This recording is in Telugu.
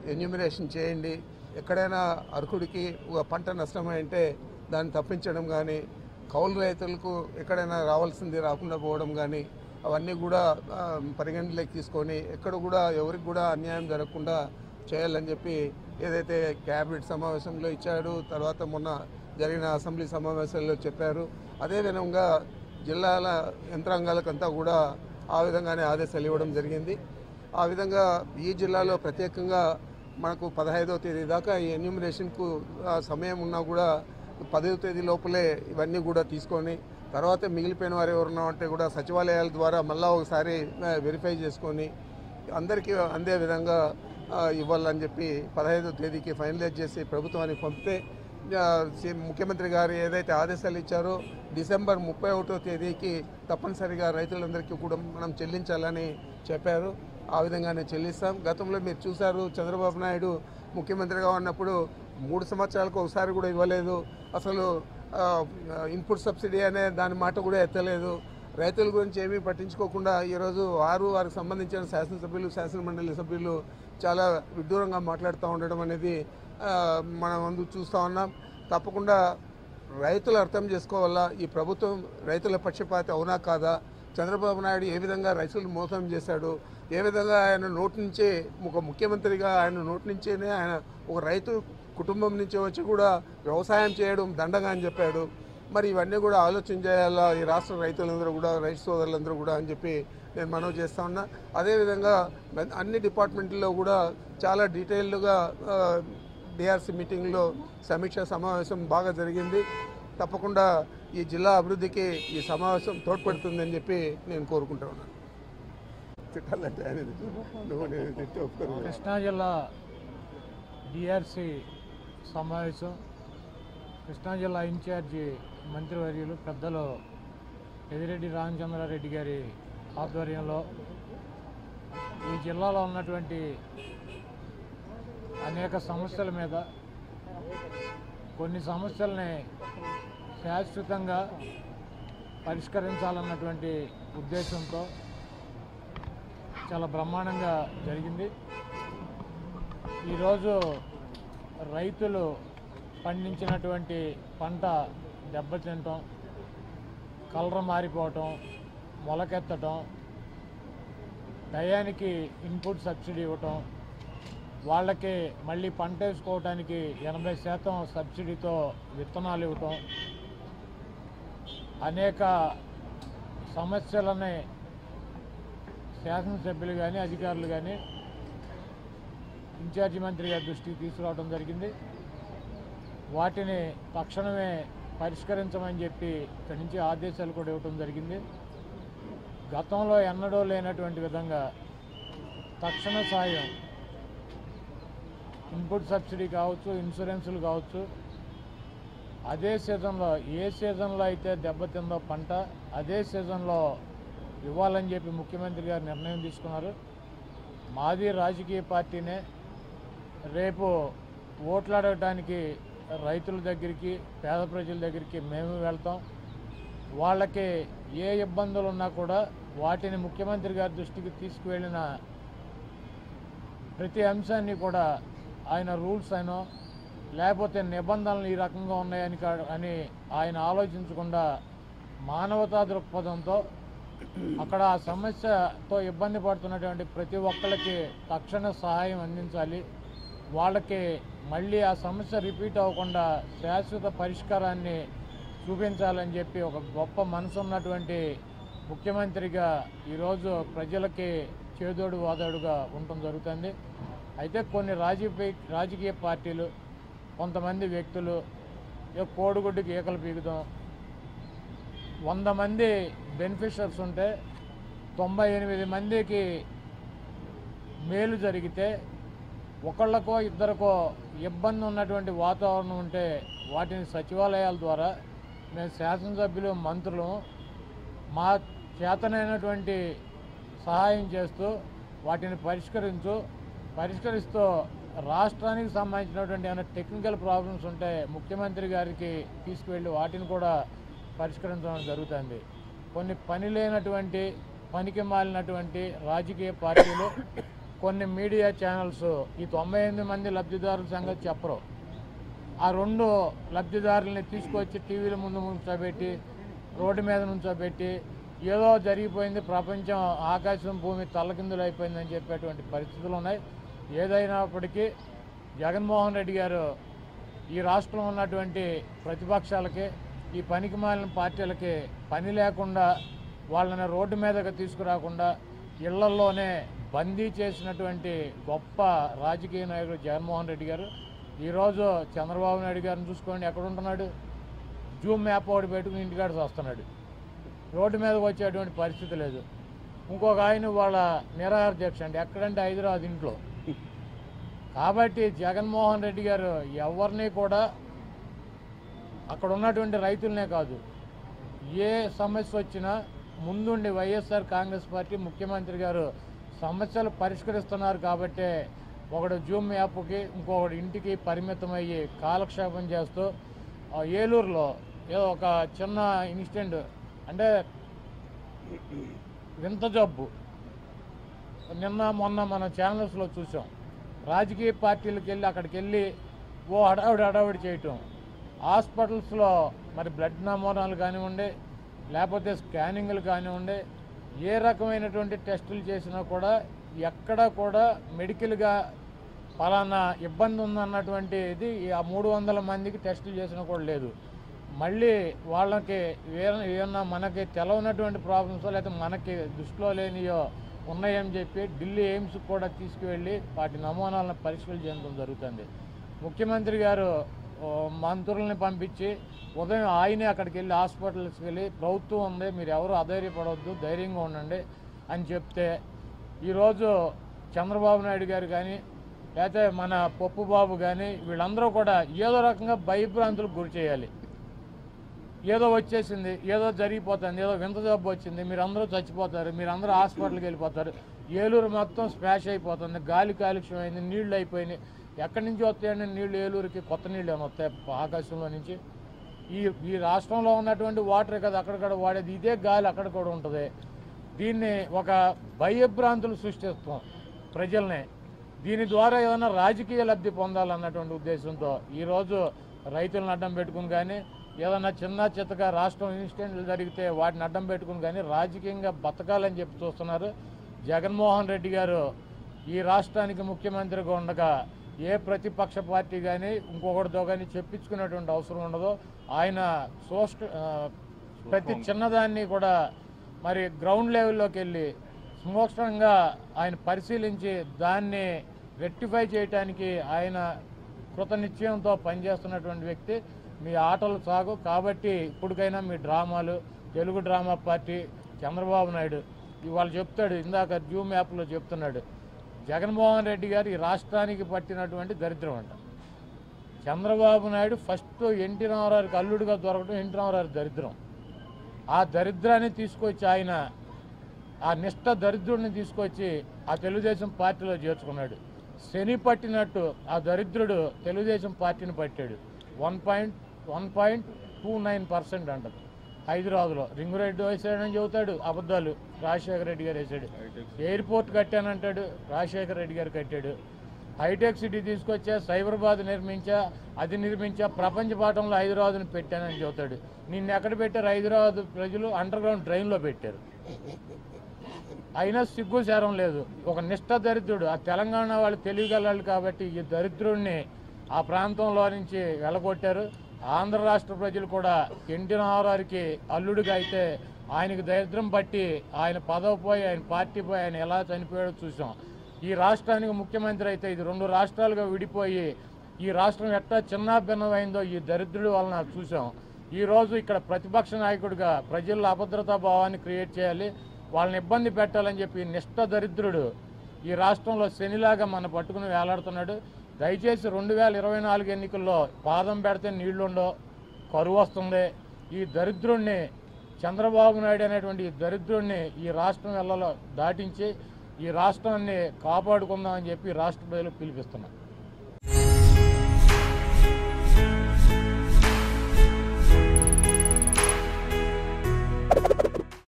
ఎన్యూమినేషన్ చేయండి ఎక్కడైనా అర్హుడికి ఒక పంట నష్టమైంటే దాన్ని తప్పించడం కానీ కౌలు రైతులకు ఎక్కడైనా రావాల్సింది రాకుండా పోవడం కానీ అవన్నీ కూడా ఆ, పరిగణలోకి తీసుకొని ఎక్కడ కూడా ఎవరికి కూడా అన్యాయం జరగకుండా చేయాలని చెప్పి ఏదైతే క్యాబినెట్ సమావేశంలో ఇచ్చాడు తర్వాత మొన్న జరిగిన అసెంబ్లీ సమావేశాల్లో చెప్పారు అదేవిధంగా జిల్లాల యంత్రాంగాలకంతా కూడా ఆ విధంగానే ఆదేశాలు ఇవ్వడం జరిగింది ఆ విధంగా ఈ జిల్లాలో ప్రత్యేకంగా మనకు పదహైదవ తేదీ దాకా ఈ ఎన్యూమినేషన్కు ఆ, సమయం ఉన్నా కూడా పదవ తేదీ లోపలే ఇవన్నీ కూడా తీసుకొని తర్వాత మిగిలిపోయిన వారు ఎవరున్నా అంటే కూడా సచివాలయాల ద్వారా మళ్ళా ఒకసారి ఆ, వెరిఫై చేసుకొని అందరికీ అందే విధంగా ఆ, ఇవ్వాలని చెప్పి పదహైదో తేదీకి ఫైనలైజ్ చేసి ప్రభుత్వానికి పంపితే ఆ, సి- ముఖ్యమంత్రి గారు ఏదైతే ఆదేశాలు ఇచ్చారో డిసెంబర్ ముప్పై ఒకటో తేదీకి తప్పనిసరిగా రైతులందరికీ కూడా మనం చెల్లించాలని చెప్పారు ఆ విధంగానే చెల్లిస్తాం గతంలో మీరు చూశారు చంద్రబాబు నాయుడు ముఖ్యమంత్రిగా ఉన్నప్పుడు మూడు సంవత్సరాలకు ఒకసారి కూడా ఇవ్వలేదు అసలు ఆ, ఇన్పుట్ సబ్సిడీ అనే దాని మాట కూడా ఎత్తలేదు రైతుల గురించి ఏమీ పట్టించుకోకుండా ఈరోజు వారు వారికి సంబంధించిన శాసనసభ్యులు శాసనమండలి సభ్యులు చాలా విడ్డూరంగా మాట్లాడుతూ ఉండడం అనేది ఆ, మనం ముందు చూస్తూ ఉన్నాం తప్పకుండా రైతులు అర్థం చేసుకోవాలా ఈ ప్రభుత్వం రైతుల పక్షపాతి అవునా కాదా చంద్రబాబు నాయుడు ఏ విధంగా రైతులను మోసం చేశాడు ఏ విధంగా ఆయన నోటి నుంచే ఒక ముఖ్యమంత్రిగా ఆయన నోటి నుంచేనే ఆయన ఒక రైతు కుటుంబం నుంచి వచ్చి కూడా వ్యవసాయం చేయడం దండగా అని చెప్పాడు మరి ఇవన్నీ కూడా ఆలోచన చేయాలా ఈ రాష్ట్ర రైతులందరూ కూడా రైతు సోదరులందరూ కూడా అని చెప్పి నేను మనవి చేస్తా ఉన్నా అదేవిధంగా అన్ని డిపార్ట్మెంట్లో కూడా చాలా డీటెయిల్డ్గా డిఆర్సీ మీటింగ్లో సమీక్ష సమావేశం బాగా జరిగింది తప్పకుండా ఈ జిల్లా అభివృద్ధికి ఈ సమావేశం తోడ్పడుతుందని చెప్పి నేను కోరుకుంటా ఉన్నాను తిట్టాలంటే ఆయన నువ్వు నేను తిట్టి ఒప్పుకోను కృష్ణా జిల్లా డిఆర్సి సమావేశం కృష్ణా జిల్లా ఇన్ఛార్జి మంత్రివర్యులు పెద్దలు పెదిరెడ్డి రామచంద్రారెడ్డి గారి ఆధ్వర్యంలో ఈ జిల్లాలో ఉన్నటువంటి అనేక సమస్యల మీద కొన్ని సమస్యల్ని శాశ్వతంగా పరిష్కరించాలన్నటువంటి ఉద్దేశంతో చాలా బ్రహ్మాండంగా జరిగింది ఈరోజు రైతులు పండించినటువంటి పంట దెబ్బతినటం కలర్ మారిపోవటం మొలకెత్తటం టయానికి ఇన్పుట్ సబ్సిడీ ఇవ్వటం వాళ్ళకి మళ్ళీ పంట వేసుకోవడానికి ఎనభై శాతం సబ్సిడీతో విత్తనాలు ఇవ్వటం అనేక సమస్యలని శాసనసభ్యులు కానీ అధికారులు కానీ ఇన్ఛార్జి మంత్రి గారి దృష్టికి తీసుకురావడం జరిగింది వాటిని తక్షణమే పరిష్కరించమని చెప్పి ఇక్కడి నుంచి ఆదేశాలు కూడా ఇవ్వడం జరిగింది గతంలో ఎన్నడూ లేనటువంటి విధంగా తక్షణ సాయం ఇన్పుట్ సబ్సిడీ కావచ్చు ఇన్సూరెన్సులు కావచ్చు అదే సీజన్లో ఏ సీజన్లో అయితే దెబ్బతిందో పంట అదే సీజన్లో ఇవ్వాలని చెప్పి ముఖ్యమంత్రి గారు నిర్ణయం తీసుకున్నారు మాది రాజకీయ పార్టీనే రేపు ఓట్లు అడగటానికి రైతుల దగ్గరికి పేద ప్రజల దగ్గరికి మేము వెళ్తాం వాళ్ళకి ఏ ఇబ్బందులు ఉన్నా కూడా వాటిని ముఖ్యమంత్రి గారి దృష్టికి తీసుకువెళ్ళిన ప్రతి అంశాన్ని కూడా ఆయన రూల్స్ అయినో లేకపోతే నిబంధనలు ఈ రకంగా ఉన్నాయని కా- అని ఆయన ఆలోచించకుండా మానవతా దృక్పథంతో అక్కడ ఆ సమస్యతో ఇబ్బంది పడుతున్నటువంటి ప్రతి ఒక్కరికి తక్షణ సహాయం అందించాలి వాళ్ళకి మళ్ళీ ఆ సమస్య రిపీట్ అవ్వకుండా శాశ్వత పరిష్కారాన్ని చూపించాలని చెప్పి ఒక గొప్ప మనసు ఉన్నటువంటి ముఖ్యమంత్రిగా ఈరోజు ప్రజలకి చేదోడు వాదోడుగా ఉండటం జరుగుతుంది అయితే కొన్ని రాజకీయ రాజకీయ పార్టీలు కొంతమంది వ్యక్తులు ఏ కోడిగుడ్డుకి ఈకలు పీకుదాం వంద మంది బెనిఫిషర్స్ ఉంటే తొంభై ఎనిమిది మందికి మేలు జరిగితే ఒకళ్ళకో ఇద్దరికో ఇబ్బంది ఉన్నటువంటి వాతావరణం ఉంటే వాటిని సచివాలయాల ద్వారా మేము శాసనసభ్యులు మంత్రులు మా చేతనైనటువంటి సహాయం చేస్తూ వాటిని పరిష్కరించు పరిష్కరిస్తూ రాష్ట్రానికి సంబంధించినటువంటి ఏమైనా టెక్నికల్ ప్రాబ్లమ్స్ ఉంటే ముఖ్యమంత్రి గారికి తీసుకువెళ్ళి వాటిని కూడా పరిష్కరించడం జరుగుతుంది కొన్ని పని లేనటువంటి పనికి మాలినటువంటి రాజకీయ పార్టీలు కొన్ని మీడియా ఛానల్స్ ఈ తొంభై ఎనిమిది మంది లబ్ధిదారుల సంగతి చెప్పరు ఆ రెండు లబ్ధిదారుల్ని తీసుకొచ్చి టీవీల ముందు నుంచోబెట్టి రోడ్డు మీద నుంచోబెట్టి ఏదో జరిగిపోయింది ప్రపంచం ఆకాశం భూమి తల్లకిందులు అయిపోయిందని చెప్పేటువంటి పరిస్థితులు ఉన్నాయి ఏదైనప్పటికీ జగన్మోహన్ రెడ్డి గారు ఈ రాష్ట్రంలో ఉన్నటువంటి ప్రతిపక్షాలకి ఈ పనికి మాలిన పార్టీలకి పని లేకుండా వాళ్ళని రోడ్డు మీదకి తీసుకురాకుండా ఇళ్లల్లోనే బందీ చేసినటువంటి గొప్ప రాజకీయ నాయకుడు జగన్మోహన్ రెడ్డి గారు ఈరోజు చంద్రబాబు నాయుడు గారిని చూసుకోండి ఎక్కడ ఉంటున్నాడు జూమ్ మ్యాప్ ఒకటి పెట్టుకుని ఇంటికాడ వస్తున్నాడు రోడ్డు మీదకి వచ్చేటువంటి పరిస్థితి లేదు ఇంకొక ఆయన వాళ్ళ నిరాహార దీక్ష అండి ఎక్కడంటే హైదరాబాద్ ఇంట్లో కాబట్టి జగన్మోహన్ రెడ్డి గారు ఎవరిని కూడా అక్కడ ఉన్నటువంటి రైతులనే కాదు ఏ సమస్య వచ్చినా ముందుండి వైఎస్ఆర్ కాంగ్రెస్ పార్టీ ముఖ్యమంత్రి గారు సమస్యలు పరిష్కరిస్తున్నారు కాబట్టే ఒకడు జూమ్ యాప్కి ఇంకొకటి ఇంటికి పరిమితమయ్యి కాలక్షేపం చేస్తూ ఆ, ఏలూరులో ఏదో ఒక చిన్న ఇన్సిడెంట్ అంటే వింత జబ్బు నిన్న మొన్న మన ఛానల్స్లో చూసాం రాజకీయ పార్టీలకు వెళ్ళి అక్కడికి వెళ్ళి ఓ హడావిడి హడావిడి చేయటం హాస్పిటల్స్లో మరి బ్లడ్ నమూనాలు కానివ్వండి లేకపోతే స్కానింగ్లు కానివ్వండి ఏ రకమైనటువంటి టెస్టులు చేసినా కూడా ఎక్కడ కూడా మెడికల్గా ఫలానా ఇబ్బంది ఉందన్నటువంటిది ఆ మూడు వందల మందికి టెస్టులు చేసినా కూడా లేదు మళ్ళీ వాళ్ళకి ఏ- ఏమన్నా మనకి తెలవనటువంటి ప్రాబ్లమ్స్ లేకపోతే మనకి దృష్టిలో లేనియో ఉన్నాయని చెప్పి ఢిల్లీ ఎయిమ్స్కి కూడా తీసుకువెళ్ళి వాటి నమూనాలను పరిశీలించడం జరుగుతుంది ముఖ్యమంత్రి గారు ఓ, మంత్రుల్ని పంపించి ఉదయం ఆయనే అక్కడికి వెళ్ళి హాస్పిటల్స్కి వెళ్ళి ప్రభుత్వం ఉంది మీరు ఎవరు అధైర్యపడవద్దు ధైర్యంగా ఉండండి అని చెప్తే ఈరోజు చంద్రబాబు నాయుడు గారు కానీ లేకపోతే మన పప్పు బాబు కానీ వీళ్ళందరూ కూడా ఏదో రకంగా భయభ్రాంతులకు గురి చేయాలి ఏదో వచ్చేసింది ఏదో జరిగిపోతుంది ఏదో వింత జబ్బు వచ్చింది మీరందరూ చచ్చిపోతారు మీరందరూ హాస్పిటల్కి వెళ్ళిపోతారు ఏలూరు మొత్తం స్మాష్ అయిపోతుంది గాలి కాలుష్యం అయింది నీళ్లు అయిపోయినాయి ఎక్కడి నుంచి వస్తాయండి నీళ్లు ఏలూరుకి కొత్త నీళ్ళు ఏమైనా వస్తాయి ఆకాశంలో నుంచి ఈ ఈ రాష్ట్రంలో ఉన్నటువంటి వాటరే కదా అక్కడక్కడ వాడేది ఇదే గాలి అక్కడ కూడా ఉంటుంది దీన్ని ఒక భయభ్రాంతులు సృష్టిస్తాం ప్రజల్ని దీని ద్వారా ఏదైనా రాజకీయ లబ్ధి పొందాలన్నటువంటి ఉద్దేశంతో ఈరోజు రైతులను అడ్డం పెట్టుకుని కానీ ఏదైనా చిన్న చిత్తగా రాష్ట్రం ఇన్సిడెంట్లు జరిగితే వాటిని అడ్డం పెట్టుకుని కానీ రాజకీయంగా బతకాలని చెప్పి చూస్తున్నారు జగన్మోహన్ రెడ్డి గారు ఈ రాష్ట్రానికి ముఖ్యమంత్రిగా ఉండగా ఏ ప్రతిపక్ష పార్టీ కానీ ఇంకొకటితో కానీ చెప్పించుకునేటువంటి అవసరం ఉండదు ఆయన సోస్ట్ ఆ, ప్రతి చిన్నదాన్ని కూడా మరి గ్రౌండ్ లెవెల్లోకి వెళ్ళి సూక్ష్మంగా ఆయన పరిశీలించి దాన్ని రెక్టిఫై చేయడానికి ఆయన కృత నిశ్చయంతో పనిచేస్తున్నటువంటి వ్యక్తి మీ ఆటలు సాగు కాబట్టి ఇప్పటికైనా మీ డ్రామాలు తెలుగు డ్రామా పార్టీ చంద్రబాబు నాయుడు ఇవాళ చెప్తాడు ఇందాక జూమ్ యాప్లో చెప్తున్నాడు జగన్మోహన్ రెడ్డి గారు ఈ రాష్ట్రానికి పట్టినటువంటి దరిద్రం అంట చంద్రబాబు నాయుడు ఫస్ట్ ఎన్టీ రామారావుకి అల్లుడిగా దొరకడం ఎన్టీ రామారావు దరిద్రం ఆ దరిద్రాన్ని తీసుకొచ్చి ఆయన ఆ నిష్ఠ దరిద్రుడిని తీసుకొచ్చి ఆ తెలుగుదేశం పార్టీలో చేర్చుకున్నాడు శని పట్టినట్టు ఆ దరిద్రుడు తెలుగుదేశం పార్టీని పట్టాడు one point one point two nine percent అంటది హైదరాబాద్లో రింగు రెడ్డి వేసాడని చెబుతాడు అబద్ధాలు రాజశేఖర రెడ్డి గారు వేసాడు ఎయిర్పోర్ట్ కట్టానంటాడు రాజశేఖర రెడ్డి గారు కట్టాడు హైటెక్ సిటీ తీసుకొచ్చా సైబరాబాద్ నిర్మించా అది నిర్మించా ప్రపంచ పాఠంలో హైదరాబాద్ని పెట్టానని చెబుతాడు నిన్ను ఎక్కడ పెట్టారు హైదరాబాద్ ప్రజలు అండర్ గ్రౌండ్ డ్రైన్లో పెట్టారు అయినా సిగ్గు శారం లేదు ఒక నిష్ఠ దరిద్రుడు ఆ తెలంగాణ వాళ్ళు తెలియగలరు కాబట్టి ఈ దరిద్రుడిని ఆ ప్రాంతంలో నుంచి వెళ్ళగొట్టారు ఆంధ్ర రాష్ట్ర ప్రజలు కూడా ఎన్టీ రామారావుకి అల్లుడిగా అయితే ఆయనకి దరిద్రం పట్టి ఆయన పదవి పోయి ఆయన పార్టీ పోయి ఆయన ఎలా చనిపోయాడో చూసాం ఈ రాష్ట్రానికి ముఖ్యమంత్రి అయితే ఇది రెండు రాష్ట్రాలుగా విడిపోయి ఈ రాష్ట్రం ఎట్టా చిన్న భిన్నమైందో ఈ దరిద్రుడి వలన చూసాం ఈ రోజు ఇక్కడ ప్రతిపక్ష నాయకుడిగా ప్రజల్లో అభద్రతా భావాన్ని క్రియేట్ చేయాలి వాళ్ళని ఇబ్బంది పెట్టాలని చెప్పి నిష్ఠ దరిద్రుడు ఈ రాష్ట్రంలో శనిలాగా మన పట్టుకుని వేలాడుతున్నాడు దయచేసి రెండు వేల ఇరవై నాలుగు ఎన్నికల్లో పాదం పెడితే నీళ్లుండో కరువు వస్తుంది ఈ దరిద్రుణ్ణి చంద్రబాబు నాయుడు అనేటువంటి ఈ దరిద్రుణ్ణి ఈ రాష్ట్రం వెళ్ళలో దాటించి ఈ రాష్ట్రాన్ని కాపాడుకుందామని చెప్పి రాష్ట్ర ప్రజలు పిలిపిస్తున్నారు